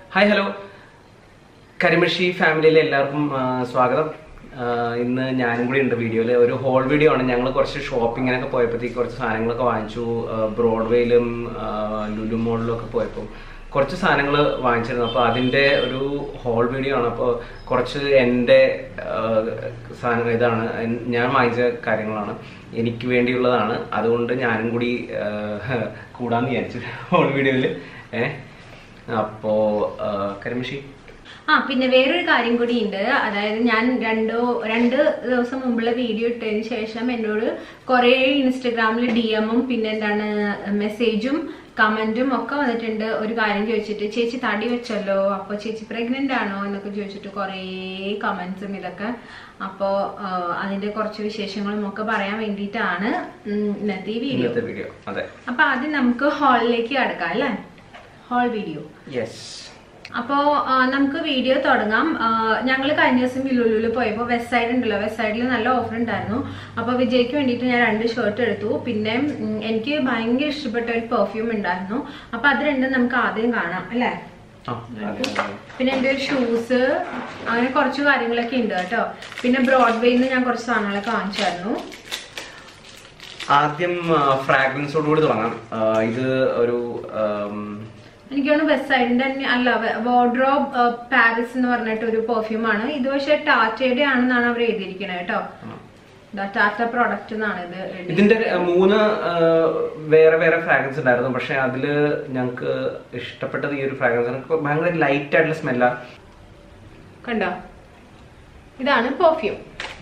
Hi hello കരിമഷി ഫാമിലിയിലെ എല്ലാവർക്കും ആ, സ്വാഗതം ആ, ഇന്ന് ഞാനും കൂടി ഉണ്ട് വീഡിയോയിൽ ഒരു ഹോൾ വീഡിയോ ആണ് ഞങ്ങൾ കുറച്ച് ഷോപ്പിങ്ങിനൊക്കെ പോയപ്പോഴത്തേക്ക് കുറച്ച് സാധനങ്ങളൊക്കെ വാങ്ങിച്ചു ആ, ബ്രോഡ്വേയിലും ആ, ലുലു മോളിലും ഒക്കെ പോയപ്പോൾ കുറച്ച് സാധനങ്ങൾ വാങ്ങിച്ചിരുന്നു അപ്പോൾ അതിൻ്റെ ഒരു ഹോൾ വീഡിയോ ആണ് അപ്പോൾ കുറച്ച് എൻ്റെ ആ, സാധനങ്ങൾ ഇതാണ് എൻ- ഞാൻ വാങ്ങിച്ച കാര്യങ്ങളാണ് എനിക്ക് വേണ്ടിയുള്ളതാണ് അതുകൊണ്ട് ഞാനും കൂടി ആ, കൂടാന്ന് വിചാരിച്ചു ഹോൾ വീഡിയോയിൽ ഏഹ് അപ്പോ ആ, കരിമഷി ആ പിന്നെ വേറൊരു കാര്യം കൂടി ഉണ്ട് അതായത് ഞാൻ രണ്ടോ രണ്ട് ദിവസം മുമ്പുള്ള വീഡിയോ ഇട്ടതിന് ശേഷം എന്നോട് കുറേ ഇൻസ്റ്റഗ്രാമിൽ ഡി എമ്മും പിന്നെ എന്താണ് മെസ്സേജും കമന്റും ഒക്കെ വന്നിട്ടുണ്ട് ഒരു കാര്യം ചോദിച്ചിട്ട് ചേച്ചി തടി വെച്ചല്ലോ അപ്പൊ ചേച്ചി പ്രഗ്നന്റ് ആണോ എന്നൊക്കെ ചോദിച്ചിട്ട് കുറേ കമന്റ്സും ഇതൊക്കെ അപ്പോൾ അതിന്റെ കുറച്ച് വിശേഷങ്ങളും ഒക്കെ പറയാൻ വേണ്ടിയിട്ടാണ് ഉം, ഇന്നത്തെ ഈ വീഡിയോ ഇന്നത്തെ വീഡിയോ അതെ അപ്പൊ ആദ്യം നമുക്ക് ഹാളിലേക്ക് കടക്കാം അല്ലേ ഹാൾ വീഡിയോ യെസ് അപ്പോ ആ, നമുക്ക് വീഡിയോ തുടങ്ങാം ഞങ്ങൾ കഴിഞ്ഞ ദിവസം വിലുലുവിൽ പോയപ്പോൾ വെസ്റ്റ് സൈഡ് ഉണ്ടല്ലോ വെസ്റ്റ് സൈഡിൽ നല്ല ഓഫർ ഉണ്ടായിരുന്നു അപ്പോൾ വിജയ്ക്ക് വേണ്ടിയിട്ട് ഞാൻ രണ്ട് ഷർട്ട് എടുത്തു പിന്നെ ഉം, എനിക്ക് ഭയങ്കര ഇഷ്ടപ്പെട്ട ഒരു പെർഫ്യൂം ഉണ്ടായിരുന്നു അപ്പൊ അത് രണ്ടും നമുക്ക് ആദ്യം കാണാം അല്ലേ ആ അതെ അതെ. പിന്നെ എൻ്റെ ഒരു ഷൂസ് അങ്ങനെ കുറച്ച് കാര്യങ്ങളൊക്കെ ഉണ്ട് കേട്ടോ പിന്നെ ബ്രോഡ്വേയിൽ നിന്ന് ഞാൻ കുറച്ച് സാധനങ്ങളൊക്കെ വാങ്ങിച്ചായിരുന്നു ആദ്യം ഫ്രാഗ്രൻസോട് കൂടി തുടങ്ങാം ആ, ഇത് ഒരു ആം, എനിക്ക് തോന്നുന്നു വെസ്റ്റ് സൈഡിന്റെ തന്നെ അല്ല വാർഡ്രോബ് പാരീസ് എന്ന് പറഞ്ഞിട്ട് ഒരു പെർഫ്യൂം ആണ് ഇത് പക്ഷെ ടാറ്റയുടെ ആണെന്നാണ് അവർ എഴുതിയിരിക്കുന്നത് കേട്ടോ ദാ ടാറ്റ പ്രോഡക്റ്റ് എന്നാണ് ഇത് എഴുതി ഇതിന്റെ ര- മൂന്ന് ആ, വേറെ വേറെ ഫ്രാഗ്രൻസ് ഉണ്ടായിരുന്നു പക്ഷെ അതില് ഞങ്ങൾക്ക് ഇഷ്ടപ്പെട്ടത് ഈ ഒരു ഫ്രാഗ്രൻസ് ഭയങ്കര ലൈറ്റ് ആയിട്ടുള്ള സ്മെല്ലാ കണ്ടോ ഇതാണ് പെർഫ്യൂം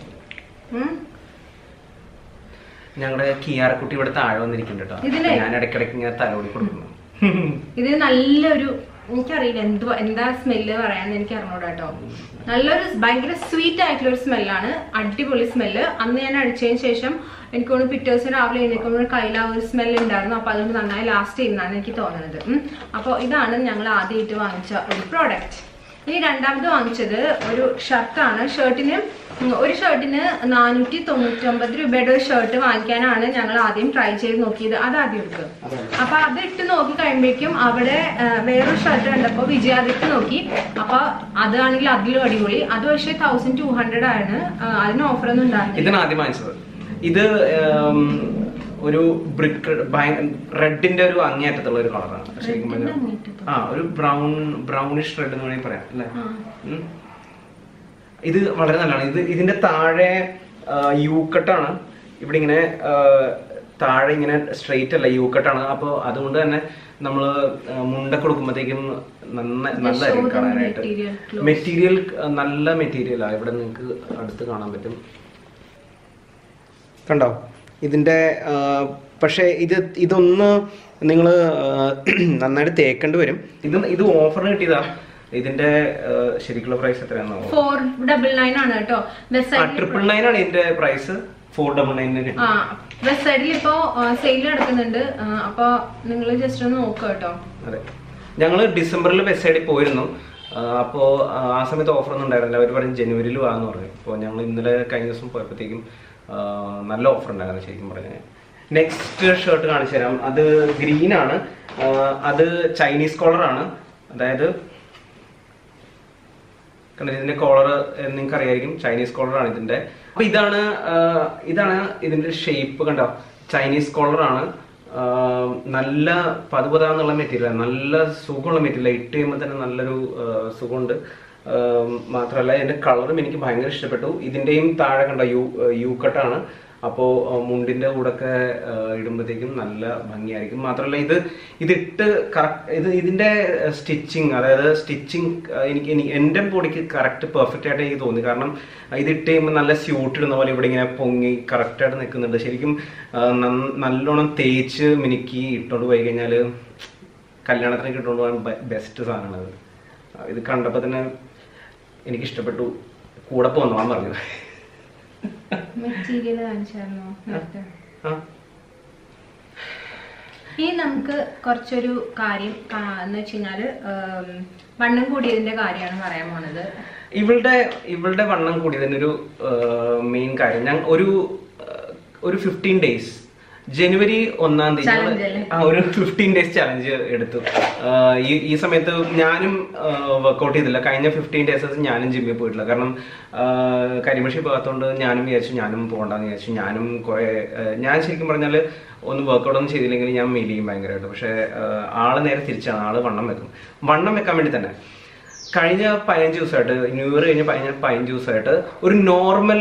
ഞങ്ങളുടെ കിയാറക്കുട്ടി ഇവിടെ താഴെ വന്നിരിക്കുന്നുണ്ട് കേട്ടോ ഇതിലെ- അപ്പൊ ഞാൻ ഇടയ്ക്കിടയ്ക്ക് ഇങ്ങനെ തലോടി കൊടുക്കുന്നു ഇത് നല്ലൊരു എനിക്കറിയില്ല എന്തുവാ എന്താ സ്മെല്ല് പറയാന്ന് എനിക്ക് അറിഞ്ഞൂടാ കേട്ടോ നല്ലൊരു ഭയങ്കര സ്വീറ്റ് ആയിട്ടുള്ള ഒരു സ്മെല്ലാണ് അടിപൊളി സ്മെല്ല് അന്ന് ഞാൻ അടിച്ചതിന് ശേഷം എനിക്ക് തോന്നുന്നു പിറ്റേ ദിവസം രാവിലെ എഴുന്നേക്കുമ്പോൾ കയ്യിൽ ആ ഒരു സ്മെല്ല് ഉണ്ടായിരുന്നു അപ്പൊ അതുകൊണ്ട് നന്നായി ലാസ്റ്റ് ചെയ്യുന്നതാണ് എനിക്ക് തോന്നുന്നത് അപ്പോൾ ഇതാണ് ഞങ്ങൾ ആദ്യമായിട്ട് വാങ്ങിച്ച ഒരു പ്രോഡക്റ്റ് ഇനി രണ്ടാമത് വാങ്ങിച്ചത് ഒരു ഷർട്ടാണ് ഷർട്ടിന് ഉം, ഒരു ഷർട്ടിന് നാനൂറ്റി തൊണ്ണൂറ്റൊമ്പത് രൂപയുടെ ഒരു ഷർട്ട് വാങ്ങിക്കാനാണ് ഞങ്ങൾ ആദ്യം ട്രൈ ചെയ്ത് നോക്കിയത് അത് ആദ്യം എടുക്കുക അപ്പൊ അത് ഇട്ട് നോക്കി കഴിയുമ്പോഴേക്കും അവിടെ ആ, വേറൊരു ഷർട്ട് കണ്ടപ്പോ വിജയ അതിട്ട് നോക്കി അപ്പൊ അതാണെങ്കിൽ അതിലും അടിപൊളി അത് പക്ഷേ തൗസൻഡ് ടു ഹൺഡ്രഡ് ആണ് ആ, അതിന് ഓഫർ ഒന്നും ഉണ്ടായിരുന്നില്ല ഇതാണ് ആദ്യം വാങ്ങിച്ചത് ഇത് ഉം, ഒരു ബ്രിക്ക് റെഡിന്റെ ഒരു അങ്ങേയറ്റത്തുള്ള ഒരു കളറാണ് ശരിക്കും Red ന്റെ പറഞ്ഞാൽ അങ്ങേയറ്റത്തോ? ആ ഒരു ബ്രൗൺ ബ്രൗണിഷ് റെഡ് എന്ന് വേണമെങ്കിൽ പറയാം അല്ലേ ആ. ഉം. ഇത് വളരെ നല്ലതാണ് ഇത് ഇതിന്റെ താഴെ യൂക്കട്ടാണ് ഇവിടെ ഇങ്ങനെ ആ, താഴെ ഇങ്ങനെ സ്ട്രെയിറ്റ് അല്ല യൂക്കട്ടാണ് അപ്പോൾ അതുകൊണ്ട് തന്നെ നമ്മൾ മുണ്ടൊക്കെ കൊടുക്കുമ്പോഴത്തേക്കും നന്ന നല്ലതായിരിക്കും show the കാണാനായിട്ട് material close. മെറ്റീരിയൽ നല്ല മെറ്റീരിയലാണ് ഇവിടെ നിങ്ങൾക്ക് അടുത്ത് കാണാൻ പറ്റും കണ്ടോ ഇതിൻ്റെ പക്ഷേ ഇത് ഇതൊന്ന് നിങ്ങൾ നന്നായിട്ട് തേക്കേണ്ടി വരും ഇത് ഇത് ഓഫറിന് കിട്ടിയതാ ഇതിന്റെ ആ, ശരിക്കുള്ള പ്രൈസ് എത്രയാണെന്നോ ഫോർ ഡബിൾ നയൻ ആണ് കേട്ടോ വെസ്റ്റ് ആ സൈഡിൽ ട്രിപ്പിൾ നയൻ ആണ് ഇതിന്റെ പ്രൈസ് ഫോർ ഡബിൾ നയനിന് കിട്ടി ആ വെസ്റ്റ് സൈഡിൽ ഇപ്പോ സെയിൽ നടക്കുന്നുണ്ട് ആ, അപ്പൊ നിങ്ങൾ ജസ്റ്റ് ഒന്ന് നോക്കുക കേട്ടോ അതെ ഞങ്ങൾ ഡിസംബറിൽ വെസ്റ്റ് സൈഡിൽ പോയിരുന്നു അപ്പോൾ ആ സമയത്ത് ഓഫർ ഒന്നും ഉണ്ടായിരുന്നില്ല അവർ പറഞ്ഞു ജനുവരിയിൽ വാന്ന് പറഞ്ഞു അപ്പോൾ ഞങ്ങൾ ഇന്നലെ കഴിഞ്ഞ ദിവസം പോയപ്പോഴത്തേക്കും ആ, നല്ല ഓഫർ ഉണ്ടായിരുന്നു ശരിക്കും പറഞ്ഞാൽ നെക്സ്റ്റ് ഷർട്ട് കാണിച്ചു തരാം അത് ഗ്രീൻ ആണ് ആ, അത് ചൈനീസ് കോളറാണ് അതായത് കണ്ടോ ഇതിന്റെ കോളർ നിങ്ങൾക്ക് അറിയായിരിക്കും ചൈനീസ് കോളറാണ് ഇതിന്റെ അപ്പൊ ഇതാണ് ആ, ഇതാണ് ഇതിന്റെ ഷേപ്പ് കണ്ടോ ചൈനീസ് കോളറാണ് നല്ല പതുപതാന്നുള്ള മെറ്റീരിയൽ നല്ല സുഖമുള്ള മെറ്റീരിയൽ ഇട്ട് കഴിയുമ്പോൾ തന്നെ നല്ലൊരു ആ, സുഖമുണ്ട് ആ, മാത്രമല്ല ഇതിന്റെ കളറും എനിക്ക് ഭയങ്കര ഇഷ്ടപ്പെട്ടു ഇതിന്റെയും താഴെ കണ്ട യു യു കട്ടാണ് അപ്പോൾ മുണ്ടിന്റെ കൂടെ ഒക്കെ ഇടുമ്പോഴത്തേക്കും നല്ല ഭംഗിയായിരിക്കും മാത്രമല്ല ഇത് ഇതിട്ട് കറക്റ്റ് ഇത് ഇതിന്റെ സ്റ്റിച്ചിങ് അതായത് സ്റ്റിച്ചിങ് എനിക്ക് എനിക്ക് എൻ്റെ ബോഡിക്ക് കറക്റ്റ് പെർഫെക്റ്റ് ആയിട്ട് എനിക്ക് തോന്നി കാരണം ഇത് ഇട്ട് കഴിയുമ്പോൾ നല്ല സ്യൂട്ട് ഇടുന്ന പോലെ ഇവിടെ ഇങ്ങനെ പൊങ്ങി കറക്റ്റ് ആയിട്ട് നിൽക്കുന്നുണ്ട് ശരിക്കും ആ, നന്ന- നല്ലോണം തേച്ച് മിനുക്കി ഇട്ടോണ്ട് പോയി കഴിഞ്ഞാൽ കല്യാണത്തിനൊക്കെ ഇട്ടുകൊണ്ട് പോകാൻ ബെസ്റ്റ് സാധനമാണ് അത് ആ, ഇത് കണ്ടപ്പോൾ തന്നെ എനിക്ക് ഇഷ്ടപ്പെട്ടു കൂടെ പോന്നോളാൻ പറഞ്ഞു മെറ്റീരിയൽ കാണിച്ചായിരുന്നോ നേരത്തെ ആ ഇനി നമുക്ക് കുറച്ചൊരു കാര്യം കാ- എന്ന് വെച്ച് കഴിഞ്ഞാല് ഉം, വണ്ണം കൂടിയതിന്റെ കാര്യമാണ് പറയാൻ പോണത് ഇവളുടെ ഇവളുടെ വണ്ണം കൂടിയതിനൊരു മെയിൻ കാര്യം ഞാൻ ഒരു ആ, ഒരു ഫിഫ്റ്റീൻ ഡേയ്സ് ജനുവരി ഒന്നാം തീയതി Challenge ഞങ്ങള് അല്ലേ? ആ ഒരു ഫിഫ്റ്റീൻ ഡേയ്സ് ചലഞ്ച് എടുത്തു ആ, ഈ ഈ സമയത്ത് ഞാനും വർക്കൗട്ട് ചെയ്തില്ല കഴിഞ്ഞ ഫിഫ്റ്റീൻ ഡേയ്സ് ഞാനും ജിമ്മിൽ പോയിട്ടില്ല കാരണം ആ, കരിമഷി പോകാത്തതുകൊണ്ട് ഞാനും വിചാരിച്ചു ഞാനും പോകണ്ടെന്ന് വിചാരിച്ചു ഞാനും കുറെ ആ, ഞാൻ ശരിക്കും പറഞ്ഞാൽ ഒന്ന് വർക്കൗട്ട് ഒന്നും ചെയ്തില്ലെങ്കിൽ ഞാൻ മെലിയും ഭയങ്കരമായിട്ട് പക്ഷെ ആ, ആള് നേരെ തിരിച്ചാണ് ആള് വണ്ണം വെക്കും വണ്ണം വെക്കാൻ വേണ്ടി തന്നെ കഴിഞ്ഞ പതിനഞ്ച് ദിവസമായിട്ട് ന്യൂ ഇയർ കഴിഞ്ഞ കഴിഞ്ഞ പതിനഞ്ച് ദിവസമായിട്ട് ഒരു നോർമൽ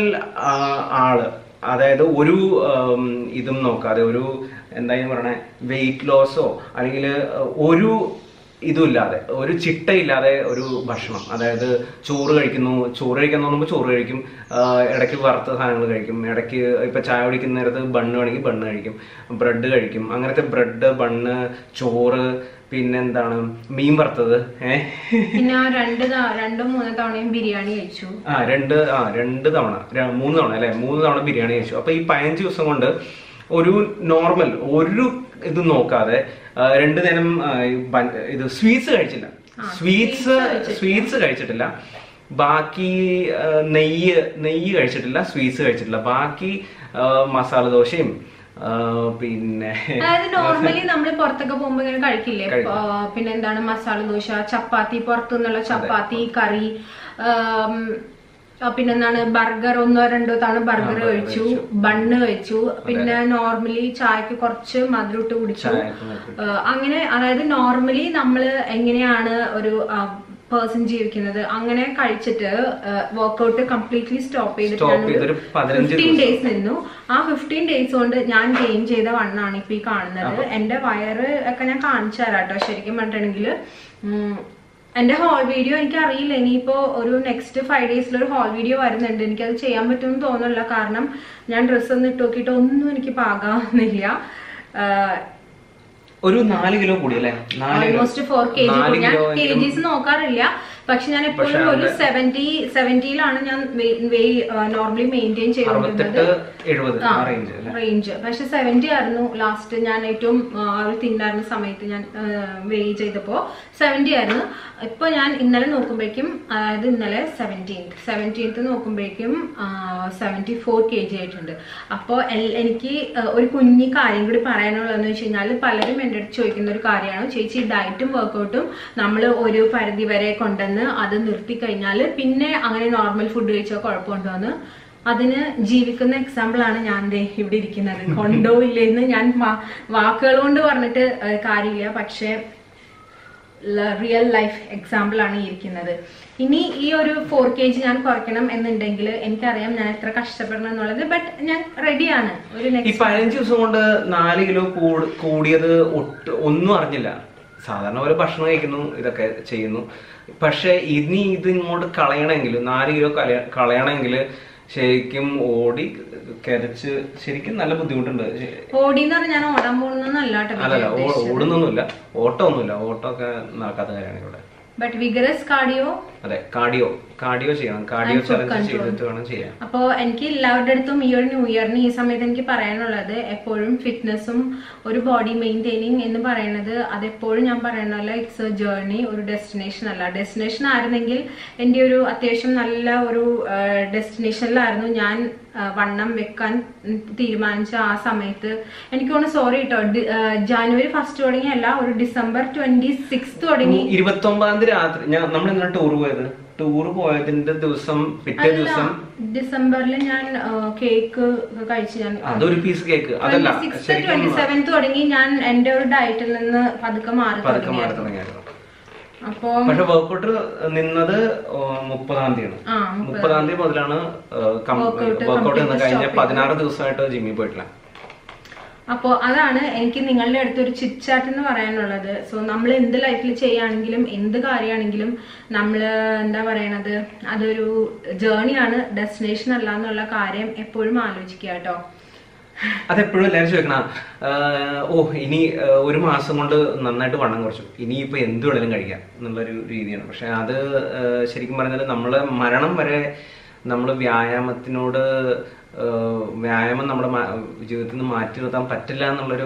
ആള് അതായത് ഒരു ആം, ഇതും നോക്കാതെ ഒരു എന്തായാലും പറയണേ വെയിറ്റ് ലോസോ അല്ലെങ്കിൽ ഒരു ഇതുമില്ലാതെ ഒരു ചിട്ടയില്ലാതെ ഒരു ഭക്ഷണം അതായത് ചോറ് കഴിക്കുന്നു ചോറ് കഴിക്കാൻ തോന്നുമ്പോൾ ചോറ് കഴിക്കും ആ, ഇടയ്ക്ക് വറുത്ത സാധനങ്ങൾ കഴിക്കും ഇടയ്ക്ക് ഇപ്പൊ ചായ കുടിക്കുന്ന നേരത്ത് ബണ്ണ് വേണമെങ്കിൽ ബണ്ണ് കഴിക്കും ബ്രെഡ് കഴിക്കും അങ്ങനത്തെ ബ്രെഡ് ബണ്ണ് ചോറ് പിന്നെന്താണ് മീൻ വറുത്തത് ഏഹ് പിന്നെ ആ രണ്ട് ത- രണ്ടോ മൂന്നോ തവണയും ബിരിയാണി കഴിച്ചു ആ രണ്ട് ആ രണ്ട് തവണ ര- മൂന്ന് തവണ അല്ലെ മൂന്ന് തവണ ബിരിയാണി കഴിച്ചു അപ്പൊ ഈ പതിനഞ്ച് ദിവസം കൊണ്ട് ഒരു നോർമൽ ഒരു ഇത് നോക്കാതെ ആ, രണ്ട് നേരം ആ, ഈ ബൻ- ഇത് സ്വീറ്റ്സ് കഴിച്ചില്ല സ്വീറ്റ്സ് സ്വീറ്റ്സ് കഴിച്ചിട്ടില്ല ബാക്കി ആ, നെയ്യ് നെയ്യ് കഴിച്ചിട്ടില്ല സ്വീറ്റ്സ് കഴിച്ചിട്ടില്ല ബാക്കി ആ, മസാല ദോശയും ആ, പിന്നെ അതായത് നോർമലി നമ്മൾ പുറത്തൊക്കെ പോകുമ്പോ ഇങ്ങനെ കഴിക്കില്ലേ കഴിക്കും. ആ, പിന്നെ എന്താണ് മസാല ദോശ ചപ്പാത്തി പുറത്തുനിന്നുള്ള ചപ്പാത്തി കറി ആം, ആ, പിന്നെന്താണ് ബർഗർ ഒന്നോ രണ്ടോ തവണ ബർഗർ burger കഴിച്ചു കഴിച്ചു. ബണ്ണ് കഴിച്ചു പിന്നെ നോർമലി ചായക്ക് കുറച്ച് മധുരം ഇട്ട് കുടിച്ചു ചായക്ക് മധുരം ആ, അങ്ങനെ അതായത് നോർമലി നമ്മൾ എങ്ങനെയാണ് ഒരു പേഴ്സൺ ജീവിക്കുന്നത് അങ്ങനെ കഴിച്ചിട്ട് വർക്ക്ഔട്ട് കംപ്ലീറ്റ്ലി സ്റ്റോപ്പ് Stop ചെയ്തൊരു പതിനഞ്ച് ഫിഫ്റ്റീൻ ദിവസം. ഡേയ്സ് നിന്നു ആ ഫിഫ്റ്റീൻ ഡേയ്സ് കൊണ്ട് ഞാൻ ഗെയിൻ ചെയ്ത വണ്ണാണ് ഇപ്പൊ ഈ കാണുന്നത് എന്റെ വയറ് ഒക്കെ ഞാൻ കാണിച്ചു തരാം കേട്ടോ ശരിക്കും പറഞ്ഞിട്ടുണ്ടെങ്കിൽ എന്റെ ഹോൾ വീഡിയോ എനിക്ക് അറിയില്ല ഇനിയിപ്പോ ഒരു നെക്സ്റ്റ് ഫൈവ് ഡേയ്സിൽ ഒരു ഹോൾ വീഡിയോ വരുന്നുണ്ട് എനിക്കത് ചെയ്യാൻ പറ്റുമെന്ന് തോന്നുന്നില്ല കാരണം ഞാൻ ഡ്രസ്സ് ഒന്ന് ഇട്ട് നോക്കിയിട്ട് ഒന്നും എനിക്ക് പാകാവുന്നില്ല ആഹ് ഒരു നാല് കിലോ കൂടി അല്ലേ നാല് കിലോ ഓൾമോസ്റ്റ് ഫോർ കെ നാല് ജി ഞാൻ കിലോ കെ എങ്കിലും ജിസ് നോക്കാറില്ല പക്ഷെ ഞാൻ പക്ഷെ എപ്പോഴും ഒരു അവിടെ- സെവന്റി സെവന്റിയിലാണ് ഞാൻ നോർമലി മെയിൻറ്റെയിൻ ചെയ്തുകൊണ്ടിരുന്നത് അറുപത്തെട്ട് എഴുപത് ആ റേഞ്ച് അല്ലേ റേഞ്ച് പക്ഷെ സെവന്റി ആയിരുന്നു ലാസ്റ്റ് ഞാൻ ഏറ്റവും ആ, ഒരു തിന്നായിരുന്ന സമയത്ത് ഞാൻ വെയ് ചെയ്തപ്പോ സെവന്റി ആയിരുന്നു ഇപ്പൊ ഞാൻ ഇന്നലെ നോക്കുമ്പോഴേക്കും അതായത് ഇന്നലെ സെവൻറ്റീൻത്ത് സെവൻറ്റീൻത്ത് നോക്കുമ്പോഴേക്കും സെവൻറ്റി ഫോർ കെ ജി ആയിട്ടുണ്ട് അപ്പോൾ എനിക്ക് ആ, ഒരു കുഞ്ഞി കാര്യം കൂടി പറയാനുള്ളതെന്ന് വെച്ച് കഴിഞ്ഞാൽ പലരും എൻ്റെ അടുത്ത് ചോദിക്കുന്ന ഒരു കാര്യമാണ് ചേച്ചി ഡയറ്റും വർക്കൗട്ടും നമ്മൾ ഒരു പരിധി വരെ കൊണ്ടുവന്ന് അത് നിർത്തി കഴിഞ്ഞാൽ പിന്നെ അങ്ങനെ നോർമൽ ഫുഡ് കഴിച്ചാൽ കുഴപ്പമുണ്ടോന്ന് അതിന് ജീവിക്കുന്ന എക്സാമ്പിൾ ആണ് ഞാൻ ദേ ഇവിടെ ഇരിക്കുന്നത് കൊണ്ടോ ഇല്ലെന്ന് ഞാൻ വാ- വാക്കുകൾ കൊണ്ട് പറഞ്ഞിട്ട് ഏഹ്, കാര്യമില്ല പക്ഷേ റിയൽ ലൈഫ് എക്സാമ്പിൾ ആണ് ഈ ഇരിക്കുന്നത് ഇനി ഈ ഒരു ഫോർ കെ ജി ഞാൻ കുറയ്ക്കണം എന്നുണ്ടെങ്കിൽ എനിക്കറിയാം ഞാൻ എത്ര കഷ്ടപ്പെടണം എന്നുള്ളത് ബട്ട് ഞാൻ റെഡിയാണ് ഒരു ഈ നെക്സ്റ്റ് പതിനഞ്ച് ദിവസം കൊണ്ട് നാല് കിലോ കൂട്- കൂടിയത് ഒട്ട് ഒന്നും അറിഞ്ഞില്ല സാധാരണ പോലെ ഭക്ഷണം കഴിക്കുന്നു ഇതൊക്കെ ചെയ്യുന്നു പക്ഷെ ഇനി ഇത് ഇങ്ങോട്ട് കളയണമെങ്കിൽ നാല് കിലോ കളയ- കളയണമെങ്കിൽ ശരിക്കും ഓടി കിതച്ച് ശരിക്കും നല്ല ബുദ്ധിമുട്ടുണ്ട് ശ- ഓടി എന്ന് പറഞ്ഞാൽ ഞാൻ ഓടാൻ പോകുന്നല്ല അല്ലല്ല കേട്ടോ ഓ- ഓടുന്നൊന്നുമില്ല ഓട്ടമൊന്നുമില്ല ഓട്ടമൊക്കെ നടക്കാത്ത കാര്യമാണ് ഇവിടെ ബട്ട് വിഗറസ് കാർഡിയോ അതെ കാർഡിയോ കാർഡിയോ ചെയ്യണം cardio And food challenge control. ചെയ്തിട്ട് വേണം ചെയ്യാൻ അപ്പോൾ എനിക്ക് എല്ലാവരുടെ അടുത്തും ഈ ഒരു ന്യൂ ഇയറിന് ഈ സമയത്ത് എനിക്ക് പറയാനുള്ളത് എപ്പോഴും ഫിറ്റ്നസ്സും ഒരു ബോഡി മെയിൻറ്റെയിനിങ് എന്ന് പറയുന്നത് അതെപ്പോഴും ഞാൻ പറയുന്ന പോലെ ഇറ്റ്സ് എ ജേർണി ഒരു ഡെസ്റ്റിനേഷൻ അല്ല ഡെസ്റ്റിനേഷൻ ആയിരുന്നെങ്കിൽ എൻ്റെ ഒരു അത്യാവശ്യം നല്ല ഒരു ഡെസ്റ്റിനേഷനിലായിരുന്നു ഞാൻ ആ, വണ്ണം വെക്കാൻ ഉം, തീരുമാനിച്ച ആ സമയത്ത് എനിക്ക് തോന്നുന്നു സോറി കേട്ടോ ഡി- ആ, ജാനുവരി ഫസ്റ്റ് തുടങ്ങിയല്ല ഒരു ഡിസംബർ ട്വന്റി സിക്സ് തുടങ്ങി ഇരുപത്തി ഒമ്പതാം തീയതി രാത്രി ഞാൻ നമ്മൾ എന്താണ് ടൂർ പോയത് ടൂർ പോയതിന്റെ ദിവസം പിറ്റേ അല്ല ദിവസം ഡിസംബറിൽ ഞാൻ കേക്ക് കഴിച്ച് ഞാൻ അതൊരു പീസ് കേക്ക് അതല്ല ട്വന്റി ശരിക്കും സെവൻത്ത് തുടങ്ങി ഞാൻ എന്റെ ഒരു ഡയറ്റിൽ നിന്ന് പതുക്കെ മാറി പതുക്കെ മാറി തുടങ്ങിയായിരുന്നു തുടങ്ങിയായിരുന്നു അപ്പോ പക്ഷെ വർക്കൗട്ട് നിന്നത് ഓ, മുപ്പതാം തീയതിയാണ് ആ മുപ്പതാം തീയതി മുതലാണ് Workout വർക്കൗട്ട് നിന്ന് complete കഴിഞ്ഞ stop പതിനാറ് ദിവസമായിട്ട് ജിമ്മിൽ പോയിട്ടില്ല അപ്പോ അതാണ് എനിക്ക് നിങ്ങളുടെ അടുത്ത് ഒരു ചിറ്റാറ്റ് എന്ന് പറയാനുള്ളത് സോ നമ്മൾ എന്ത് ലൈഫിൽ ചെയ്യുകയാണെങ്കിലും എന്ത് കാര്യമാണെങ്കിലും നമ്മൾ എന്താ പറയണത് അതൊരു ജേർണിയാണ് ഡെസ്റ്റിനേഷൻ അല്ല എന്നുള്ള കാര്യം എപ്പോഴും ആലോചിക്കുക കേട്ടോ അതെപ്പോഴും എല്ലാവരും ചോദിക്കണം ആഹ് ഓ ഇനി ആഹ് ഒരു മാസം കൊണ്ട് നന്നായിട്ട് വണ്ണം കുറച്ചു ഇനിയിപ്പോ എന്ത് വേണേലും കഴിക്കാം എന്നുള്ളൊരു രീതിയാണ് പക്ഷെ അത് ആഹ് ശരിക്കും പറഞ്ഞാൽ നമ്മള് മരണം വരെ നമ്മൾ വ്യായാമത്തിനോട് ആഹ് വ്യായാമം നമ്മുടെ മാ- ജീവിതത്തിൽ നിന്ന് മാറ്റി നിർത്താൻ പറ്റില്ല എന്നുള്ളൊരു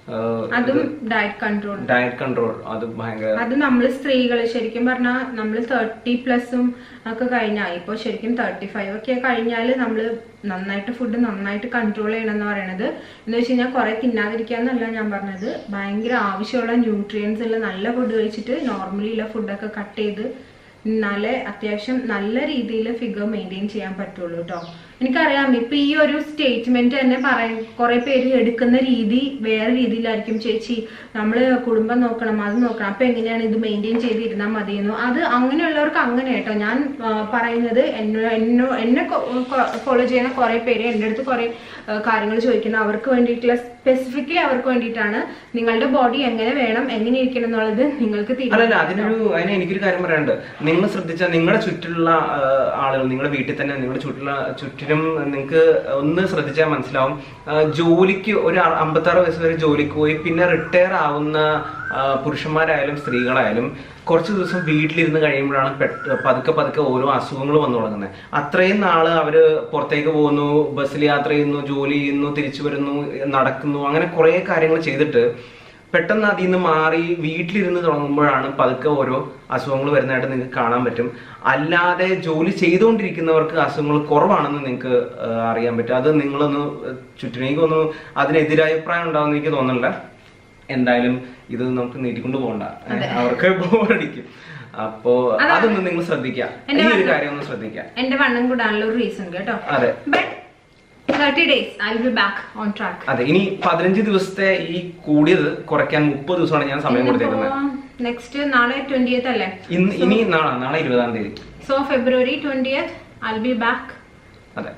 അതും ഡയറ്റ് കൺട്രോൾ ഡയറ്റ് കൺട്രോൾ അത് ഭയങ്കര അത് നമ്മൾ സ്ത്രീകൾ ശരിക്കും പറഞ്ഞാൽ നമ്മൾ തേർട്ടി പ്ലസും ഒക്കെ കഴിഞ്ഞാൽ ഇപ്പോൾ ശരിക്കും തേർട്ടി ഫൈവ് ഒക്കെ കഴിഞ്ഞാൽ നമ്മൾ നന്നായിട്ട് ഫുഡ് നന്നായിട്ട് കൺട്രോൾ ചെയ്യണം എന്ന് പറയണത് എന്ന് വെച്ച് കഴിഞ്ഞാൽ കുറെ തിന്നാതിരിക്കാന്നല്ല ഞാൻ പറഞ്ഞത് ഭയങ്കര ആവശ്യമുള്ള ന്യൂട്രിയൻസ് ഉള്ള നല്ല ഫുഡ് കഴിച്ചിട്ട് നോർമലി ഉള്ള ഫുഡൊക്കെ കട്ട് ചെയ്ത് എന്നാലേ അത്യാവശ്യം നല്ല രീതിയിൽ ഫിഗർ മെയിൻറ്റെയിൻ ചെയ്യാൻ പറ്റുള്ളൂ കേട്ടോ എനിക്കറിയാം ഇപ്പൊ ഈ ഒരു സ്റ്റേറ്റ്മെന്റ് തന്നെ പറയും കുറെ പേര് എടുക്കുന്ന രീതി വേറെ രീതിയിലായിരിക്കും ചേച്ചി നമ്മള് കുടുംബം നോക്കണം അത് നോക്കണം അപ്പൊ എങ്ങനെയാണ് ഇത് മെയിൻറ്റെയിൻ ചെയ്തിരുന്നാൽ മതിയെന്നു അത് അങ്ങനെയുള്ളവർക്ക് അങ്ങനെ കേട്ടോ ഞാൻ ആ, പറയുന്നത് എന്നോ എന്നോ എന്നെ ഫോളോ ചെയ്യുന്ന കുറെ പേര് എൻ്റെ അടുത്ത് കുറെ കാര്യങ്ങൾ ചോദിക്കുന്ന അവർക്ക് വേണ്ടിയിട്ടുള്ള സ്പെസിഫിക്കലി അവർക്ക് വേണ്ടിയിട്ടാണ് നിങ്ങളുടെ ബോഡി എങ്ങനെ വേണം എങ്ങനെ ഇരിക്കണം എന്നുള്ളത് നിങ്ങൾക്ക് അല്ലല്ല തീരുമാനിക്കാം അതിനൊരു അതിന് എനിക്കൊരു കാര്യം പറയാനുണ്ട് നിങ്ങൾ ശ്രദ്ധിച്ചാൽ നിങ്ങളുടെ ചുറ്റിലുള്ള ആ, ആളുകൾ നിങ്ങളുടെ വീട്ടിൽ തന്നെ നിങ്ങളുടെ ചുറ്റിലുള്ള ചുറ്റിലും നിങ്ങൾക്ക് ഒന്ന് ശ്രദ്ധിച്ചാൽ മനസ്സിലാവും ആ, ജോലിക്ക് ഒരു അ- അമ്പത്താറ് വയസ്സ് വരെ ജോലിക്ക് പോയി പിന്നെ റിട്ടയർ ആവുന്ന ആ, പുരുഷന്മാരായാലും സ്ത്രീകളായാലും കുറച്ച് ദിവസം വീട്ടിലിരുന്ന് കഴിയുമ്പോഴാണ് പെട്ട് പതുക്കെ പതുക്കെ ഓരോ അസുഖങ്ങൾ വന്നു തുടങ്ങുന്നത് അത്രയും നാള് അവര് പുറത്തേക്ക് പോകുന്നു ബസ്സിൽ യാത്ര ചെയ്യുന്നു ജോലി ചെയ്യുന്നു തിരിച്ചു വരുന്നു നടക്കുന്നു അങ്ങനെ കുറേ കാര്യങ്ങൾ ചെയ്തിട്ട് പെട്ടെന്ന് അതിൽ നിന്ന് മാറി വീട്ടിലിരുന്ന് തുടങ്ങുമ്പോഴാണ് പതുക്കെ ഓരോ അസുഖങ്ങൾ വരുന്നതായിട്ട് നിങ്ങൾക്ക് കാണാൻ പറ്റും അല്ലാതെ ജോലി ചെയ്തുകൊണ്ടിരിക്കുന്നവർക്ക് അസുഖങ്ങൾ കുറവാണെന്ന് നിങ്ങൾക്ക് ആ, അറിയാൻ പറ്റും അത് നിങ്ങളൊന്ന് ചുറ്റിനും എനിക്ക് തോന്നുന്നു അതിനെതിരായ അഭിപ്രായം ഉണ്ടാവുമെന്ന് എനിക്ക് തോന്നുന്നില്ല എന്തായാലും ഇത് നമുക്ക് നീട്ടിക്കൊണ്ട് പോകണ്ട അവർക്ക് ബോറടിക്കും അപ്പോ അതൊന്നും നിങ്ങൾ ശ്രദ്ധിക്കുക ഈ ഒരു കാര്യം ഒന്ന് ശ്രദ്ധിക്കുക എന്റെ വണ്ണം കൂടാനുള്ള ഒരു റീസൺ കേട്ടോ അതെ but thirty days I be back on track അതെ ഇനി പതിനഞ്ച് ദിവസത്തെ ഈ കൂടിയത് കുറയ്ക്കാൻ മുപ്പത് ദിവസമാണ് ഞാൻ സമയം കൊടുത്തേക്കുന്നത് നെക്സ്റ്റ് നാളെ ട്വന്റിയത്ത് അല്ലേ ഇന്ന് ഇനി നാളെ നാളെ ഇരുപതാം തീയതി so February twentieth I be back അതെ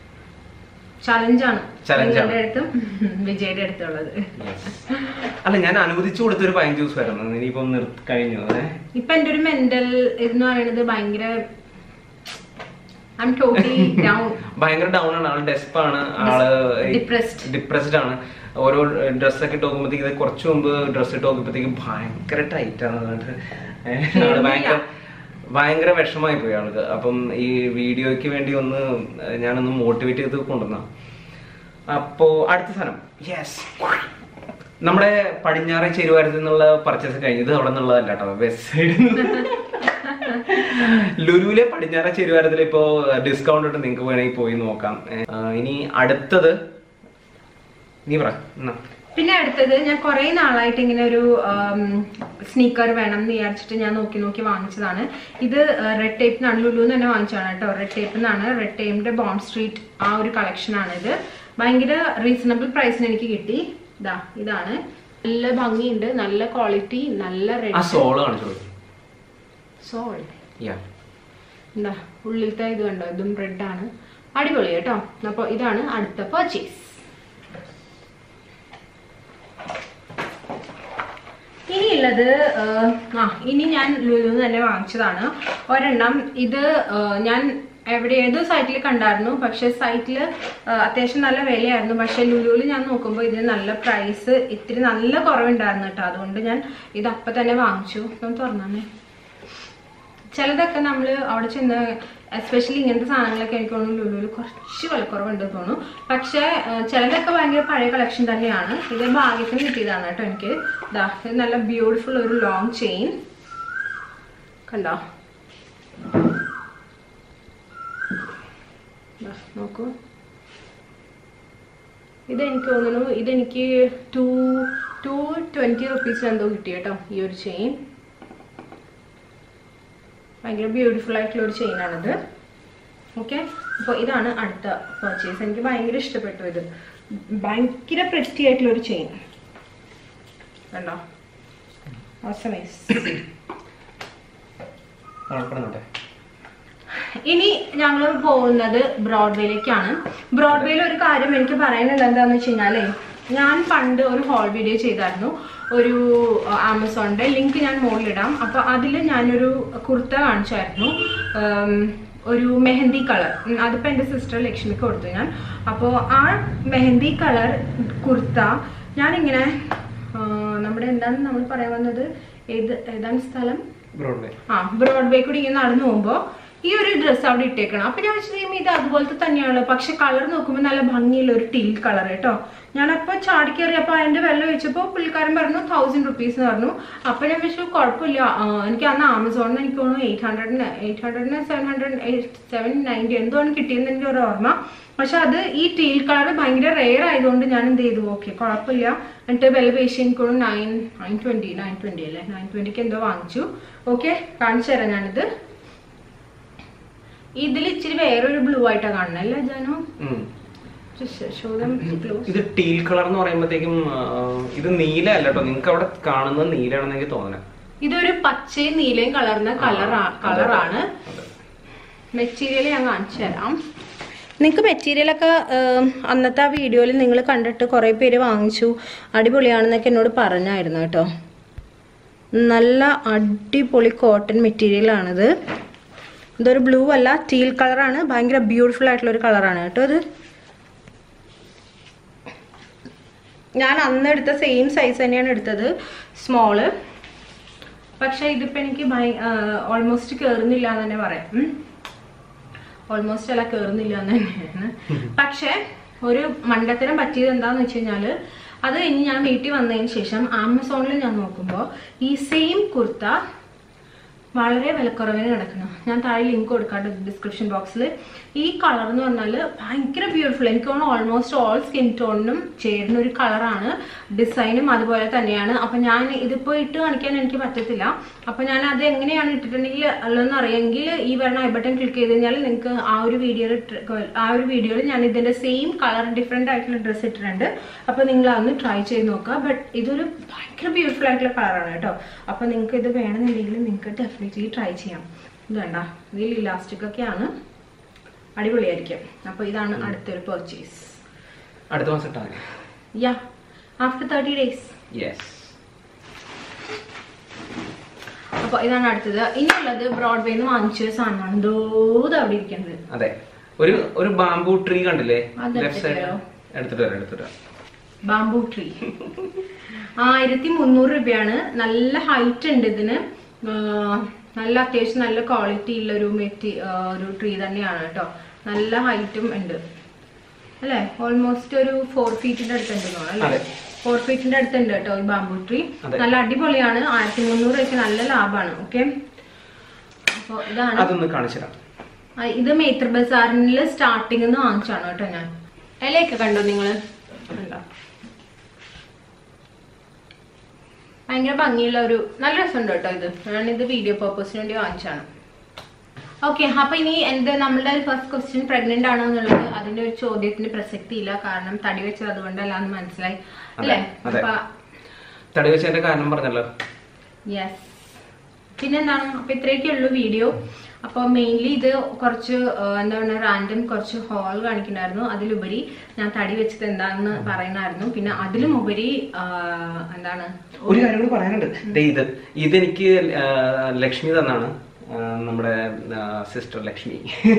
ചലഞ്ചാണ് Challenge ആണ്. നിങ്ങളുടെ അടുത്തും വിജയുടെ അടുത്തുള്ളത് അല്ല ഞാൻ അനുവദിച്ചു കൊടുത്ത ഒരു പതിനഞ്ച് ദിവസമായിരുന്നു ഇനിയിപ്പം നിർ കഴിഞ്ഞു അതെ ഇപ്പൊ എന്റെ ഒരു മെന്റൽ ഇതെന്ന് പറയുന്നത് ഭയങ്കര ഐ എം ടോട്ടലി ഡൗൺ ഭയങ്കര ഡൗൺ ആണ് ആള് ഡെസ്പാണ് ആള് Depressed. ഡിപ്രസ്ഡ് ആണ് ഓരോ ഡ്രസ്സൊക്കെ ഇട്ട് നോക്കുമ്പോഴത്തേക്ക് ഇത് കുറച്ച് മുമ്പ് ഡ്രസ്സ് ഇട്ട് നോക്കുമ്പോഴത്തേക്ക് ഭയങ്കര ടൈറ്റ് ആണ് അതുകൊണ്ട് ഏഹ് ആള് ഭയങ്കര ഭയങ്കര വിഷമായി പോയി ആൾക്ക് അപ്പം ഈ വീഡിയോയ്ക്ക് വേണ്ടി ഒന്ന് ഞാനൊന്ന് മോട്ടിവേറ്റ് ചെയ്ത് കൊണ്ടുവന്ന അപ്പോ അടുത്ത സാധനം യെസ് നമ്മുടെ പടിഞ്ഞാറെ ചെരുവാരത്തിൽ നിന്നുള്ള പർച്ചേസ് കഴിഞ്ഞത് അവിടെ നിന്നുള്ളതല്ല കേട്ടോ വെസ്റ്റ് സൈഡിൽ ലുലുവിലെ പടിഞ്ഞാറെ ചെരുവാരത്തിൽ ഇപ്പോ ഡിസ്കൗണ്ട് ഇട്ട് നിങ്ങൾക്ക് വേണമെങ്കിൽ പോയി നോക്കാം ആ, ഇനി അടുത്തത് നീ പറ എന്നാ. പിന്നെ അടുത്തത് ഞാൻ കുറെ നാളായിട്ട് ഇങ്ങനെ ഒരു സ്നീക്കർ വേണം എന്ന് വിചാരിച്ചിട്ട് ഞാൻ നോക്കി നോക്കി വാങ്ങിച്ചതാണ് ഇത് റെഡ് ടേപ്പ് നിന്നാണ് ലുലു തന്നെ വാങ്ങിച്ചതാണ് കേട്ടോ റെഡ് ടേപ്പ് നിന്നാണ് റെഡ് ടേപ്പിന്റെ ബോണ്ട് സ്ട്രീറ്റ് ആ ഒരു കളക്ഷൻ ആണ് ഇത് ഭയങ്കര റീസണബിൾ പ്രൈസിന് എനിക്ക് കിട്ടി ഇതാ ഇതാണ് നല്ല ഭംഗിയുണ്ട് നല്ല ക്വാളിറ്റി നല്ല ആ റെഡ് സോള് കാണിച്ചോളൂ സോൾ യാ എന്താ ഉള്ളിലത്തെ ഇത് കണ്ടോ ഇതും റെഡ് ആണ് അടിപൊളി കേട്ടോ അപ്പോൾ ഇതാണ് അടുത്ത പർച്ചേസ് ഇനിയുള്ളത് ആഹ്, ആ ഇനി ഞാൻ ലുലു തന്നെ വാങ്ങിച്ചതാണ് ഒരെണ്ണം ഇത് ആഹ്, ഞാൻ എവിടെ ഏതോ സൈറ്റിൽ കണ്ടായിരുന്നു പക്ഷെ സൈറ്റിൽ അത്യാവശ്യം നല്ല വിലയായിരുന്നു പക്ഷെ ലുലുവിൽ ഞാൻ നോക്കുമ്പോൾ ഇതിന് നല്ല പ്രൈസ് ഇത്തിരി നല്ല കുറവുണ്ടായിരുന്നു കേട്ടോ അതുകൊണ്ട് ഞാൻ ഇത് അപ്പം തന്നെ വാങ്ങിച്ചു ഒന്ന് തുറന്നാണേ ചിലതൊക്കെ നമ്മൾ അവിടെ ചെന്ന് എസ്പെഷ്യലി ഇങ്ങനത്തെ സാധനങ്ങളൊക്കെ എനിക്ക് തോന്നുന്നു ലുലുവിൽ കുറച്ച് വിലക്കുറവുണ്ട് തോന്നുന്നു പക്ഷേ ആ, ചിലതൊക്കെ ഭയങ്കര പഴയ കളക്ഷൻ തന്നെയാണ് ഇത് ഭാഗ്യത്തിന് കിട്ടിയതാണ് കേട്ടോ എനിക്ക് ഇതാ ഇത് നല്ല ബ്യൂട്ടിഫുൾ ഒരു ലോങ് ചെയിൻ കണ്ടോ ദാ, നോക്കൂ ഇതെനിക്ക് തോന്നുന്നു ഇതെനിക്ക് ടു ടു ട്വൻറ്റി റുപ്പീസിന് എന്തോ കിട്ടി കേട്ടോ ഈ ഒരു ചെയിൻ ഭയങ്കര ബ്യൂട്ടിഫുൾ ആയിട്ടുള്ള ഒരു ചെയിനാണിത് ഓക്കെ അപ്പോൾ ഇതാണ് അടുത്ത പർച്ചേസ് എനിക്ക് ഭയങ്കര ഇഷ്ടപ്പെട്ടു ഇത് ഭയങ്കര പ്രെറ്റി ആയിട്ടുള്ള ഒരു ചെയിൻ കണ്ടോ ഓസമൈസ് നടക്കണമെന്നുണ്ടേ ഇനി ഞങ്ങൾ പോകുന്നത് ബ്രോഡ്വേയിലേക്കാണ് ബ്രോഡ്വേയിൽ ഒരു കാര്യം എനിക്ക് പറയാനുള്ളത് എന്താണെന്ന് വെച്ച് കഴിഞ്ഞാലേ ഞാൻ പണ്ട് ഒരു ഹോൾ വീഡിയോ ചെയ്തായിരുന്നു ഒരു ആമസോണിന്റെ ലിങ്ക് ഞാൻ മുകളിലിടാം അപ്പോൾ അതിൽ ഞാനൊരു കുർത്ത കാണിച്ചായിരുന്നു ഉം, ഒരു മെഹന്തി കളർ അതിപ്പോൾ എൻ്റെ സിസ്റ്റർ ലക്ഷ്മിക്ക് കൊടുത്തു ഞാൻ അപ്പോൾ ആ മെഹന്തി കളർ കുർത്ത ഞാനിങ്ങനെ ആ, നമ്മുടെ എന്താണ് നമ്മൾ പറയാൻ വന്നത് ഏത് ഏതാണ് സ്ഥലം ബ്രോഡ്വേ ആ ബ്രോഡ്വേ കൂടി ഇങ്ങനെ നടന്നു പോകുമ്പോൾ ഈ ഒരു ഡ്രസ്സ് അവിടെ ഇട്ടേക്കണം അപ്പൊ ഞാൻ വെച്ചാൽ ഇത് അതുപോലത്തെ തന്നെയാണ് പക്ഷെ കളർ നോക്കുമ്പോൾ നല്ല ഭംഗിയുള്ള ഒരു ടീൽ കളർ കേട്ടോ ഞാനപ്പോ ചാടിക്കേറി അപ്പൊ അതിന്റെ വെള്ളം വെച്ചപ്പോ പുള്ളിക്കാരൻ പറഞ്ഞു തൗസൻഡ് റുപ്പീസ് എന്ന് പറഞ്ഞു അപ്പൊ ഞാൻ വെച്ചു കുഴപ്പമില്ല ആ, എനിക്ക് അന്ന് ആമസോണിൽ എനിക്ക് തോന്നുന്നു എയ്റ്റ് ഹൺഡ്രഡിന് എയ്റ്റ് ഹൺഡ്രഡിന് സെവൻ ഹൺഡ്രഡ് സെവൻ നയൻറ്റി എന്തോന്ന് കിട്ടിയെന്ന് എൻ്റെ ഒരു ഓർമ്മ പക്ഷെ അത് ഈ ടീൽ കളർ ഭയങ്കര റെയർ ആയതുകൊണ്ട് ഞാൻ എന്ത് ചെയ്തു ഓക്കെ കുഴപ്പമില്ല എന്നിട്ട് വില പേശി എനിക്കൊരു nine nine twenty nine twenty അല്ലേ നയൻ ട്വന്റിക്ക് എന്തോ വാങ്ങിച്ചു ഓക്കെ കാണിച്ചു തരാം ഞാനിത് ഇതിൽ ഇച്ചിരി വേറൊരു ബ്ലൂ ആയിട്ടാണ് കാണുന്നത് അല്ലേ ജാനു ഉം. ശോധം ബ്ലൂ ഇത് ടീൽ കളർ എന്ന് പറയുമ്പോഴത്തേക്കും ആ, ഇത് നീല അല്ല കേട്ടോ നിങ്ങൾക്ക് അവിടെ കാണുന്നത് നീലയാണെന്ന് എനിക്ക് തോന്നണേ ഇതൊരു പച്ചയും നീലയും കളർന്ന കളർ കളറാണ് അതെ. മെറ്റീരിയൽ ഞാൻ കാണിച്ചു തരാം നിങ്ങൾക്ക് മെറ്റീരിയലൊക്കെ അന്നത്തെ ആ വീഡിയോയിൽ നിങ്ങൾ കണ്ടിട്ട് കുറേ പേര് വാങ്ങിച്ചു അടിപൊളിയാണെന്നൊക്കെ എന്നോട് പറഞ്ഞായിരുന്നു കേട്ടോ നല്ല അടിപൊളി കോട്ടൺ മെറ്റീരിയലാണിത് ഇതൊരു ബ്ലൂ അല്ല ടീൽ കളറാണ് ഭയങ്കര ബ്യൂട്ടിഫുൾ ആയിട്ടുള്ള ഒരു കളറാണ് കേട്ടോ ഇത് ഞാൻ അന്ന് എടുത്ത സെയിം സൈസ് തന്നെയാണ് എടുത്തത് സ്മോള് പക്ഷെ ഇതിപ്പോ എനിക്ക് ഓൾമോസ്റ്റ് കേറുന്നില്ല എന്ന് തന്നെ പറയാം ഓൾമോസ്റ്റ് അല്ല കേറുന്നില്ല എന്ന് തന്നെയാണ് പക്ഷെ ഒരു മണ്ടത്തരം പറ്റിയത് എന്താന്ന് വെച്ച് കഴിഞ്ഞാല് അത് കഴിഞ്ഞ് ഞാൻ വീട്ടിൽ വന്നതിന് ശേഷം ആമസോണിൽ ഞാൻ നോക്കുമ്പോൾ ഈ സെയിം കുർത്ത വളരെ വിലക്കുറവിന് കിടക്കണം ഞാൻ താഴെ ലിങ്ക് കൊടുക്കാം ഡിസ്ക്രിപ്ഷൻ ബോക്സിൽ ഈ കളർ എന്ന് പറഞ്ഞാൽ ഭയങ്കര ബ്യൂട്ടിഫുൾ എനിക്ക് തോന്നുന്നു ഓൾമോസ്റ്റ് ഓൾ സ്കിൻ ടോണിനും ചേരുന്ന ഒരു കളറാണ് ഡിസൈനും അതുപോലെ തന്നെയാണ് അപ്പം ഞാൻ ഇതിപ്പോൾ ഇട്ട് കാണിക്കാൻ എനിക്ക് പറ്റത്തില്ല അപ്പം ഞാൻ അത് എങ്ങനെയാണ് ഇട്ടിട്ടുണ്ടെങ്കിൽ ഉള്ളതെന്ന് അറിയാമെങ്കിൽ ഈ പറഞ്ഞ ഐ ബട്ടൺ ക്ലിക്ക് ചെയ്ത് കഴിഞ്ഞാൽ നിങ്ങൾക്ക് ആ ഒരു വീഡിയോയിൽ ആ ഒരു വീഡിയോയിൽ ഞാൻ ഇതിൻ്റെ സെയിം കളർ ഡിഫറെൻ്റ് ആയിട്ടുള്ള ഡ്രസ്സ് ഇട്ടിട്ടുണ്ട് അപ്പോൾ നിങ്ങൾ അതൊന്ന് ട്രൈ ചെയ്ത് നോക്കുക ബട്ട് ഇതൊരു ഭയങ്കര ബ്യൂട്ടിഫുൾ ആയിട്ടുള്ള കളറാണ് കേട്ടോ അപ്പോൾ നിങ്ങൾക്ക് ഇത് വേണമെന്നുണ്ടെങ്കിൽ നിങ്ങൾക്ക് ഡെഫിനറ്റ്ലി ട്രൈ ചെയ്യാം ഇത് വേണ്ട ഇതിൽ ഇലാസ്റ്റിക് ഒക്കെയാണ് അടിപൊളിയായിരിക്കും അപ്പോൾ ഇതാണ് അടുത്തൊരു പർച്ചേസ് അടുത്ത മാസം ഇട്ടാ മതി yeah after thirty days yes അപ്പോൾ ഇതാണ് അടുത്തത് ഇനിയുള്ളത് ബ്രോഡ്വേന്ന് വാങ്ങിച്ചൊരു സാധനമാണ് ദൂത് അവിടെ ഇരിക്കുന്നത് അതെ ഒരു ഒരു ബാംബു ട്രീ കണ്ടില്ലേ അത് ലെഫ്റ്റ് സൈഡ് എടുത്തിട്ടോ? എടുത്തിട്ട് വരാം എടുത്തിട്ട് വരാം ബാംബു ട്രീ ആയിരത്തി മുന്നൂറ് രൂപയാണ് നല്ല ഹൈറ്റ് ഉണ്ട് ഇതിന് ആ, നല്ല അത്യാവശ്യം നല്ല ക്വാളിറ്റി ഉള്ള ഒരു മെറ്റി ആ, ഒരു ട്രീ തന്നെയാണ് കേട്ടോ നല്ല ഹൈറ്റും ഉണ്ട് അല്ലേ ഓൾമോസ്റ്റ് ഒരു ഫോർ ഫീറ്റിന്റെ അടുത്തുണ്ട് തോന്നുന്നു അല്ലേ അതെ. ഫോർ ഫീറ്റിന്റെ അടുത്തുണ്ട് കേട്ടോ ഈ ബാംബു ട്രീ അതെ. നല്ല അടിപൊളിയാണ് ആയിരത്തി മുന്നൂറ് രൂപയ്ക്ക് നല്ല ലാഭമാണ് ഓക്കെ അപ്പോൾ ഇതാണ് അതൊന്ന് കാണിച്ചു തരാം ആ, ഇത് മേത്ര ബസാറിൽ സ്റ്റാർട്ടിംഗ് നിന്ന് വാങ്ങിച്ചാണ് കേട്ടോ ഞാൻ ഇലയൊക്കെ കണ്ടോ നിങ്ങള് കണ്ടോ ഭയങ്കര ഭംഗിയുള്ള ഒരു നല്ല രസമുണ്ട് കേട്ടോ ഇത് ഞാൻ ഇത് വീഡിയോ പർപ്പസിന് വേണ്ടി വാങ്ങിച്ചാണ് ഓക്കെ അപ്പൊ ഇനി എന്ത് നമ്മളുടെ ഫസ്റ്റ് ക്വസ്റ്റ്യൻ പ്രഗ്നന്റ് ആണോ എന്നുള്ളത് അതിന്റെ ഒരു ചോദ്യത്തിന് പ്രസക്തി ഇല്ല കാരണം തടി വെച്ചത് അതുകൊണ്ടല്ല എന്ന് മനസ്സിലായി അല്ലേ അതെ. അപ്പൊ തടി വെച്ചതിന്റെ കാരണം പറഞ്ഞല്ലോ യെസ് പിന്നെന്താണ് അപ്പൊ ഇത്രയൊക്കെ ഉള്ളൂ വീഡിയോ അപ്പോൾ മെയിൻലി ഇത് കുറച്ച് ആ, എന്താ പറയുക റാൻഡം കുറച്ച് ഹോൾ കാണിക്കണ്ടായിരുന്നു അതിലുപരി ഞാൻ തടി വെച്ചത് എന്താണെന്ന് പറയുന്നായിരുന്നു പിന്നെ അതിലും ഉപരി ആ, എന്താണ് ഒരു കാര്യം കൂടി പറയാനുണ്ട് ദേ ഇത് ഇതെനിക്ക് ആ, ലക്ഷ്മി തന്നാണ് ആ, നമ്മുടെ സിസ്റ്റർ ലക്ഷ്മി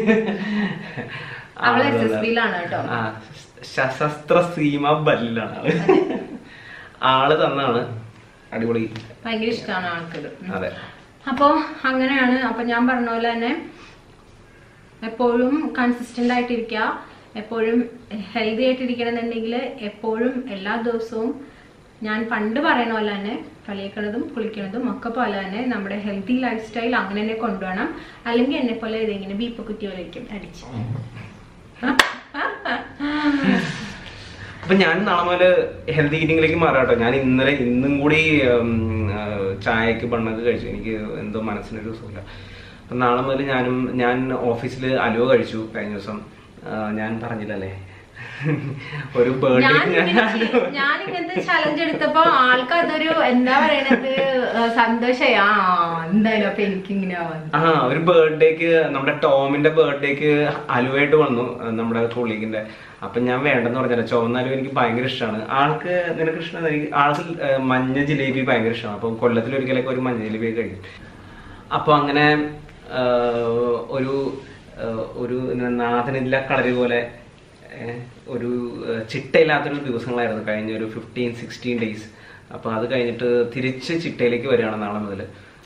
അവള് ആള് SSB യിലാണ് കേട്ടോ. ആ, സശസ്ത്ര സീമ ബല്ലിലാണ് ആള് ആള് തന്നാണ് അടിപൊളി ഭയങ്കര ഇഷ്ടമാണ് ആൾക്കത് അതെ അപ്പോൾ അങ്ങനെയാണ് അപ്പോൾ ഞാൻ പറഞ്ഞ പോലെ തന്നെ എപ്പോഴും കൺസിസ്റ്റന്റ് ആയിട്ടിരിക്കുക എപ്പോഴും ഹെൽത്തി ആയിട്ടിരിക്കണമെന്നുണ്ടെങ്കിൽ എപ്പോഴും എല്ലാ ദിവസവും ഞാൻ പണ്ട് പറയണ പോലെ തന്നെ കളിക്കണതും കുളിക്കണതും ഒക്കെ പോലെ തന്നെ നമ്മുടെ ഹെൽത്തി ലൈഫ് സ്റ്റൈൽ അങ്ങനെ തന്നെ കൊണ്ടുപോകണം അല്ലെങ്കിൽ എന്നെ പോലെ ഇതെങ്ങനെ ബീപ്പ് കുത്തി പോലെ ഇരിക്കും അടിച്ച് അപ്പൊ ഞാൻ നാളെ മുതൽ ഹെൽത്തി ഈറ്റിംഗിലേക്ക് മാറാം കേട്ടോ ഞാൻ ഇന്നലെ ഇന്നും കൂടി ഉം, ആ, ചായക്ക് ബണ്ണൊക്കെ കഴിച്ചു എനിക്ക് എന്തോ മനസ്സിനൊരു സുഖമില്ല അപ്പൊ നാളെ മുതൽ ഞാനും ഞാൻ ഓഫീസിൽ അലുവ കഴിച്ചു കഴിഞ്ഞ ദിവസം ആ, ഞാൻ പറഞ്ഞില്ലല്ലേ ഒരു ബർത്ത്ഡേ ഞാൻ ഞാൻ ഇങ്ങനെ- ഞാൻ ഇങ്ങനത്തെ ചലഞ്ച് എടുത്തപ്പോ ആൾക്ക് അതൊരു എന്താ പറയണത് സന്തോഷായി ആ എന്തായാലും അപ്പൊ എനിക്കിങ്ങനെ ആവാൻ ആ ഒരു ബർത്ത്ഡേക്ക് നമ്മുടെ ടോമിന്റെ ബർത്ത്ഡേക്ക് അലുവായിട്ട് വന്നു ആ, നമ്മുടെ കൊളീഗിന്റെ അപ്പൊ ഞാൻ വേണ്ടെന്ന് പറഞ്ഞല്ലോ ചുവന്ന അലുവ എനിക്ക് ഭയങ്കര ഇഷ്ടമാണ് ആൾക്ക് നിനക്ക് ഇഷ്ടമാണ് എനിക്ക് ആൾക്ക് ആ, മഞ്ഞ ജിലേബി ഭയങ്കര ഇഷ്ടമാണ് അപ്പൊ കൊല്ലത്തിൽ ഒരിക്കലൊക്കെ ഒരു മഞ്ഞ ജിലേബി കഴിക്കും അപ്പൊ അങ്ങനെ ആ, ഒരു ആ, ഒരു നാഥനില്ല കളരി പോലെ ഏ, ഒരു ആ, ചിട്ടയില്ലാത്തൊരു ദിവസങ്ങളായിരുന്നു കഴിഞ്ഞ ഒരു ഫിഫ്റ്റീൻ സിക്സ്റ്റീൻ ഡേയ്സ് അപ്പൊ അത് കഴിഞ്ഞിട്ട് തിരിച്ച് ചിട്ടയിലേക്ക് വരികയാണ് നാളെ മുതൽ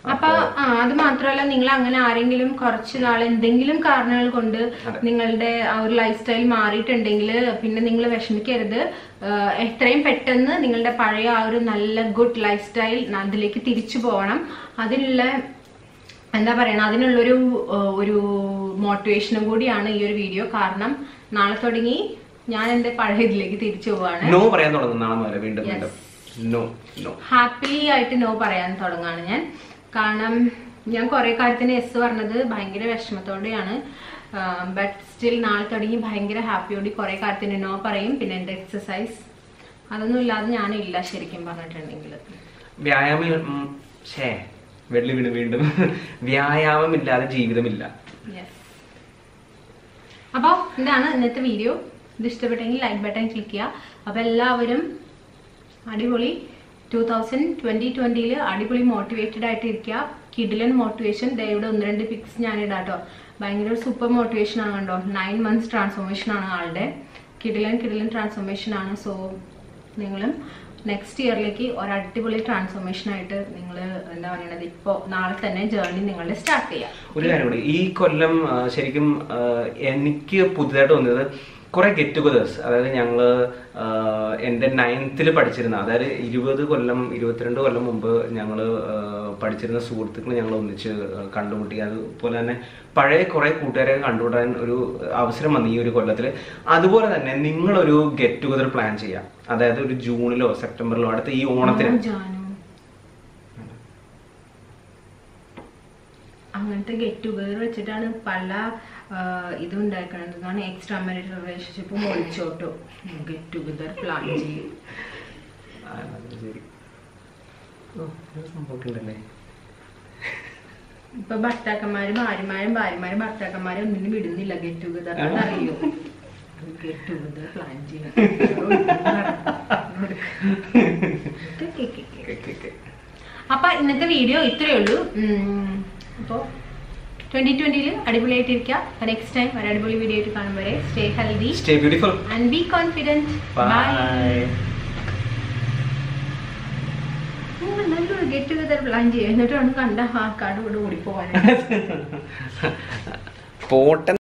അപ്പൊ ആ അത് മാത്രമല്ല നിങ്ങൾ അങ്ങനെ ആരെങ്കിലും കുറച്ച് നാൾ എന്തെങ്കിലും കാരണങ്ങൾ കൊണ്ട് നിങ്ങളുടെ ആ ഒരു ലൈഫ് സ്റ്റൈൽ മാറിയിട്ടുണ്ടെങ്കിൽ പിന്നെ നിങ്ങൾ വിഷമിക്കരുത് ആ, എത്രയും പെട്ടെന്ന് നിങ്ങളുടെ പഴയ ആ ഒരു നല്ല ഗുഡ് ലൈഫ് സ്റ്റൈൽ അതിലേക്ക് തിരിച്ചു പോകണം അതിനുള്ള എന്താ പറയണ അതിനുള്ളൊരു ആ, ഒരു മോട്ടിവേഷനും കൂടിയാണ് ഈ ഒരു വീഡിയോ കാരണം നാളെ തുടങ്ങി ഞാൻ എന്റെ പഴയ ഇതിലേക്ക് തിരിച്ചു പോവാണ് നോ പറയാൻ തുടങ്ങും നാളെ മുതൽ വീണ്ടും വീണ്ടും നോ നോ ഹാപ്പിലി ആയിട്ട് നോ പറയാൻ തുടങ്ങാണ് ഞാൻ കാരണം ഞാൻ കുറെ കാര്യത്തിന് എസ് പറഞ്ഞത് ഭയങ്കര വിഷമത്തോടെയാണ് ബട്ട് സ്റ്റിൽ നാളെ തുടങ്ങി ഭയങ്കര ഹാപ്പിയോടെ കുറെ കാര്യത്തിന് നോ പറയും പിന്നെ എന്റെ എക്സസൈസ് അതൊന്നും ഇല്ലാതെ ഞാനില്ല ശരിക്കും പറഞ്ഞിട്ടുണ്ടെങ്കിൽ വ്യായാമം ഉം, ഛേ വെള്ളി വീണ് വീണ്ടും വ്യായാമം ഇല്ലാതെ ജീവിതമില്ല യെസ് അപ്പോൾ ഇതാണ് ഇന്നത്തെ വീഡിയോ ഇത് ഇഷ്ടപ്പെട്ടെങ്കിൽ ലൈക്ക് ബട്ടൺ ക്ലിക്ക് ചെയ്യുക അപ്പോൾ എല്ലാവരും അടിപൊളി ടൂ തൗസൻഡ് ട്വന്റി ട്വന്റിയിൽ അടിപൊളി മോട്ടിവേറ്റഡ് ആയിട്ട് ഇരിക്കുക കിഡിലൻ മോട്ടിവേഷൻ ഇവിടെ ഒന്ന് രണ്ട് പിക്സ് ഞാൻ ഇടാം കേട്ടോ ഭയങ്കര ഒരു സൂപ്പർ മോട്ടിവേഷൻ ആണ് കണ്ടോ നയൻ മന്ത്സ് ട്രാൻസ്ഫോർമേഷൻ ആണ് ആളുടെ കിഡിലൻ കിഡിലൻ ട്രാൻസ്ഫോർമേഷൻ ആണ് സോ നിങ്ങളും നെക്സ്റ്റ് ഇയറിലേക്ക് ഒരു അടിപൊളി ട്രാൻസ്ഫോർമേഷൻ ആയിട്ട് നിങ്ങൾ എന്താ പറയുന്നത് ഇപ്പോൾ നാളെ തന്നെ ജേർണി നിങ്ങളുടെ സ്റ്റാർട്ട് ചെയ്യാം ഒരു കാര്യം കൂടി ഈ കൊല്ലം ആ, ശരിക്കും ആ, എനിക്ക് പുതുതായിട്ട് തോന്നിയത് കുറെ ഗെറ്റ് ടുഗദേഴ്സ് അതായത് ഞങ്ങള് ആ, എൻ്റെ നയൻത്തിൽ പഠിച്ചിരുന്ന അതായത് ഇരുപത് കൊല്ലം ഇരുപത്തിരണ്ട് കൊല്ലം മുമ്പ് ഞങ്ങൾ പഠിച്ചിരുന്ന സുഹൃത്തുക്കൾ ഞങ്ങൾ ഒന്നിച്ച് ആ, കണ്ടുമുട്ടി അതുപോലെ തന്നെ പഴയ കുറെ കൂട്ടുകാരെ കണ്ടുമുട്ടാൻ ഒരു അവസരം വന്നു ഈ ഒരു കൊല്ലത്തിൽ അതുപോലെ തന്നെ നിങ്ങളൊരു ഗെറ്റ് ടുഗദർ പ്ലാൻ ചെയ്യാം അതായത് ഒരു ജൂണിലോ സെപ്റ്റംബറിലോ അടുത്ത ഈ ഓണത്തിന് ഓ, ജാനു അങ്ങനത്തെ ഗെറ്റ് ടുഗദർ വെച്ചിട്ടാണ് പല ആ, ഇതും ഉണ്ടാക്കണത് എന്താണ് എക്സ്ട്രാ മാരിറ്റൽ റിലേഷൻഷിപ്പും ഒളിച്ചോട്ടോ ഗെറ്റ് ടുഗദർ പ്ലാൻ ചെയ്യും ആ, ശരി ഓ, ഇത് സംഭവമൊക്കെ ഉണ്ടല്ലേ ഇപ്പൊ ഭർത്താക്കന്മാര് ഭാര്യമാരും ഭാര്യമാരും ഭർത്താക്കന്മാരും ഒന്നിനും വിടുന്നില്ല ഗെറ്റ് ടുഗദർ അറിയോ ഗെറ്റ് ടുഗദർ പ്ലാൻ ചെയ്യും ഓക്കെ, ഓക്കെ. അപ്പൊ ഇന്നത്തെ വീഡിയോ ഇത്രയേ ഉള്ളൂ ഉം, അപ്പോ ട്വന്റി ട്വന്റിയിൽ അടിപൊളിയായിട്ടിരിക്കുക നെക്സ്റ്റ് ടൈം ഒരു അടിപൊളി വീഡിയോ ആയിട്ട് കാണും വരെ stay healthy Stay beautiful. And be confident bye Bye. നല്ലൊരു ഗെറ്റ് ടുഗദർ പ്ലാൻ ചെയ്യും എന്നിട്ടാണ് കണ്ട ആ കാട് കൂടെ ഓടിപ്പോവാൻ പോട്ടെ